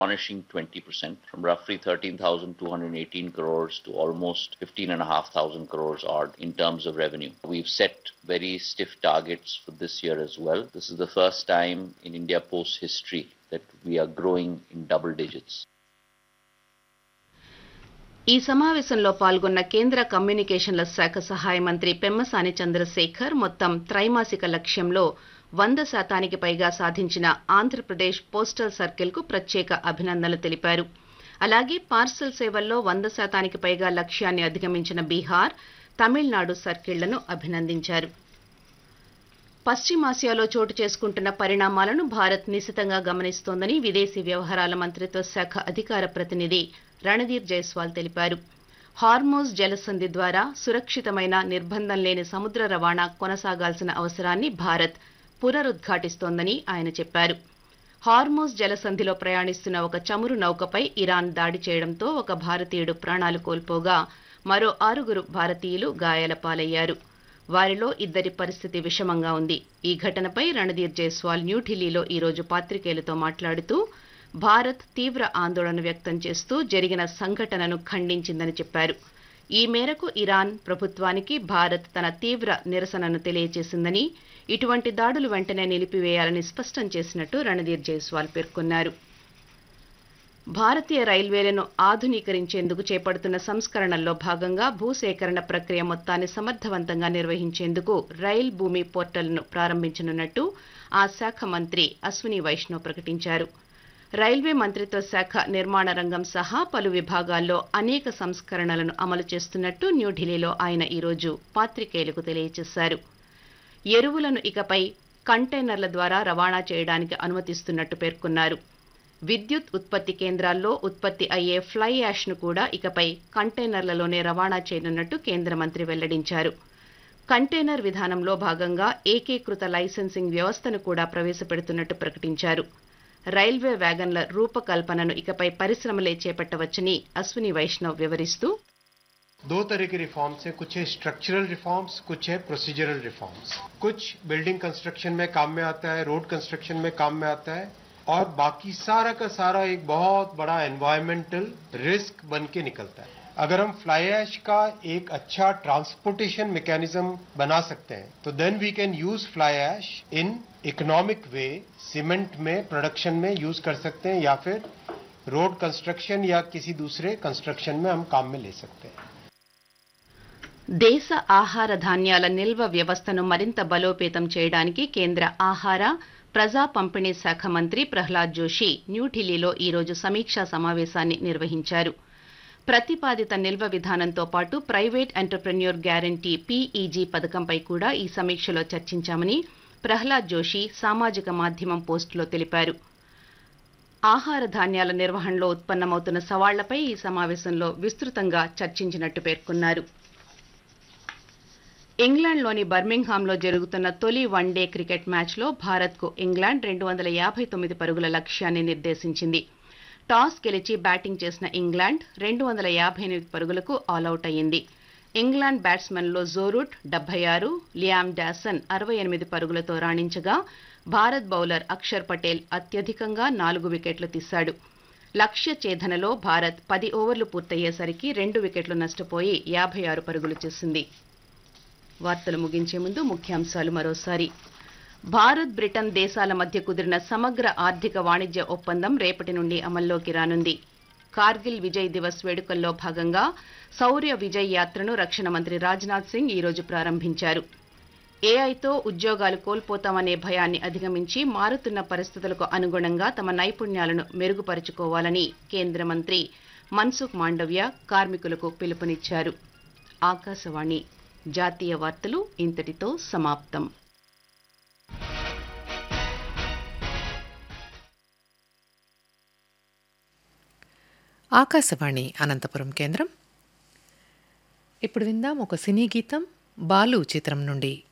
astonishing 20% from roughly 13,218 crores to almost 15,500 crores odd in terms of revenue. We've set very stiff targets for this year as well. This is the first time in India post history that we are growing in double digits. ఈ సమావేశంలో పాల్గొన్న కేంద్ర కమ్యూనికేషన్ల శాఖ సహాయ మంత్రి పెమ్మసాని చంద్రశేఖర్ మొత్తం త్రైమాసిక లక్ష్యంలో వంద శాతానికి పైగా సాధించిన ఆంధ్రప్రదేశ్ పోస్టల్ సర్కిల్కు ప్రత్యేక అభినందనలు తెలిపారు అలాగే పార్సల్ సేవల్లో వంద శాతానికి పైగా లక్ష్యాన్ని అధిగమించిన బీహార్ తమిళనాడు సర్కిళ్లను అభినందించారు పశ్చిమాసియాలో చోటు చేసుకుంటున్న పరిణామాలను భారత్ నిశితంగా గమనిస్తోందని విదేశీ వ్యవహారాల మంత్రిత్వ శాఖ అధికార ప్రతినిధి రణధీర్ జైస్వాల్ తెలిపారు హార్మోజ్ జలసంధి ద్వారా సురక్షితమైన నిర్బంధం లేని సముద్ర రవాణా కొనసాగాల్సిన అవసరాన్ని భారత్ పునరుద్ఘాటిస్తోందని ఆయన చెప్పారు హార్మోజ్ జలసంధిలో ప్రయాణిస్తున్న ఒక చమురు నౌకపై ఇరాన్ దాడి చేయడంతో ఒక భారతీయుడు ప్రాణాలు కోల్పోగా మరో ఆరుగురు భారతీయులు గాయాల పాలయ్యారు వారిలో ఇద్దరి పరిస్థితి విషమంగా ఉంది ఈ ఘటనపై రణధీర్ జైస్వాల్ న్యూఢిల్లీలో ఈరోజు పాత్రికేయులతో మాట్లాడుతూ భారత్ తీవ్ర ఆందోళన వ్యక్తం చేస్తూ జరిగిన సంఘటనను ఖండించిందని చెప్పారు ఈ మేరకు ఇరాన్ ప్రభుత్వానికి భారత్ తన తీవ్ర నిరసనను తెలియజేసిందని ఇటువంటి దాడులు వెంటనే నిలిపివేయాలని స్పష్టం చేసినట్టు రణధీర్ జైస్వాల్ పేర్కొన్నారు భారతీయ రైల్వేలను ఆధునీకరించేందుకు చేపడుతున్న సంస్కరణల్లో భాగంగా భూసేకరణ ప్రక్రియ మొత్తాన్ని సమర్థవంతంగా నిర్వహించేందుకు రైల్ భూమి పోర్టల్ను ప్రారంభించనున్నట్టు ఆ శాఖ మంత్రి అశ్విని వైష్ణవ్ ప్రకటించారు రైల్వే మంత్రిత్వ శాఖ నిర్మాణ రంగం సహా పలు విభాగాల్లో అనేక సంస్కరణలను అమలు చేస్తున్నట్టు న్యూఢిల్లీలో ఆయన ఈరోజు పాత్రికేయులకు తెలియజేశారు ఎరువులను ఇకపై కంటైనర్ల ద్వారా రవాణా చేయడానికి అనుమతిస్తున్నట్టు పేర్కొన్నారు విద్యుత్ ఉత్పత్తి కేంద్రాల్లో ఉత్పత్తి అయ్యే ఫ్లై యాష్ను కూడా ఇకపై కంటైనర్లలోనే రవాణా చేయనున్నట్టు కేంద్ర మంత్రి వెల్లడించారు కంటైనర్ విధానంలో భాగంగా ఏకీకృత లైసెన్సింగ్ వ్యవస్థను కూడా ప్రవేశపెడుతున్నట్టు ప్రకటించారు రైల్వే వ్యాగన్ల రూపకల్పనను ఇకపై పరిశ్రమలే చేపట్టవచ్చని అశ్విని వైష్ణవ్ వివరిస్తూ दो तरह के रिफॉर्म्स हैं कुछ है स्ट्रक्चरल रिफॉर्म्स कुछ है प्रोसीजरल रिफॉर्म्स कुछ बिल्डिंग कंस्ट्रक्शन में काम में आता है रोड कंस्ट्रक्शन में काम में आता है और बाकी सारा का सारा एक बहुत बड़ा एनवायरमेंटल रिस्क बन के निकलता है अगर हम फ्लाई ऐश का एक अच्छा ट्रांसपोर्टेशन मैकेनिज्म बना सकते हैं तो then we can use fly ash in economic way cement में प्रोडक्शन में यूज कर सकते हैं या फिर रोड कंस्ट्रक्शन या किसी दूसरे कंस्ट्रक्शन में हम काम में ले सकते हैं దేశ ఆహార ధాన్యాల నిల్వ వ్యవస్థను మరింత బలోపేతం చేయడానికి కేంద్ర ఆహార ప్రజా పంపిణీ శాఖ మంత్రి ప్రహ్లాద్ జోషి న్యూఢిల్లీలో ఈరోజు సమీక్షా సమావేశాన్ని నిర్వహించారు ప్రతిపాదిత నిల్వ విధానంతో పాటు ప్రైవేట్ ఎంటర్ప్రెన్యూర్ గ్యారంటీ పీఈజీ పథకంపై కూడా ఈ సమీక్షలో చర్చించామని ప్రహ్లాద్ జోషి సామాజిక మాధ్యమం పోస్టులో తెలిపారు ఆహార ధాన్యాల నిర్వహణలో ఉత్పన్నమవుతున్న సవాళ్లపై ఈ సమావేశంలో విస్తృతంగా చర్చించినట్టు పేర్కొన్నారు ఇంగ్లాండ్లోని బర్మింగ్హామ్లో జరుగుతున్న తొలి వన్డే క్రికెట్ మ్యాచ్లో భారత్కు ఇంగ్లాండ్ రెండు వందల యాభై తొమ్మిది పరుగుల లక్ష్యాన్ని నిర్దేశించింది టాస్ గెలిచి బ్యాటింగ్ చేసిన ఇంగ్లాండ్ రెండు వందల యాభై ఎనిమిది పరుగులకు ఆలౌట్ అయ్యింది ఇంగ్లాండ్ బ్యాట్స్మెన్లో జోరూట్ డెబ్బై ఆరు లియామ్ డాసన్ అరవై ఎనిమిది పరుగులతో రాణించగా భారత్ బౌలర్ అక్షర్ పటేల్ అత్యధికంగా నాలుగు వికెట్లు తీశాడు లక్ష్య ఛేదనలో భారత్ పది ఓవర్లు పూర్తయ్యేసరికి రెండు వికెట్లు నష్టపోయి యాభై ఆరు పరుగులు చేసింది వార్తలు ముగించే ముందు ముఖ్యాంశాలు మరోసారి భారత్ బ్రిటన్ దేశాల మధ్య కుదిరిన సమగ్ర ఆర్థిక వాణిజ్య ఒప్పందం రేపటి నుండి అమల్లోకి రానుంది కార్గిల్ విజయ్ దివస్ వేడుకల్లో భాగంగా శౌర్య విజయ్ యాత్రను రక్షణ మంత్రి రాజ్నాథ్ సింగ్ ఈరోజు ప్రారంభించారు ఏఐతో ఉద్యోగాలు కోల్పోతామనే భయాన్ని అధిగమించి మారుతున్న పరిస్థితులకు అనుగుణంగా తమ నైపుణ్యాలను మెరుగుపరుచుకోవాలని కేంద్ర మంత్రి మన్సుఖ్ మాండవ్య కార్మికులకు పిలుపునిచ్చారు ఆకాశవాణి జాతీయ వార్తలు ఇంతటితో సమాప్తం ఆకాశవాణి అనంతపురం కేంద్రం ఇప్పుడు విందాం ఒక సినీ గీతం బాలు చిత్రం నుండి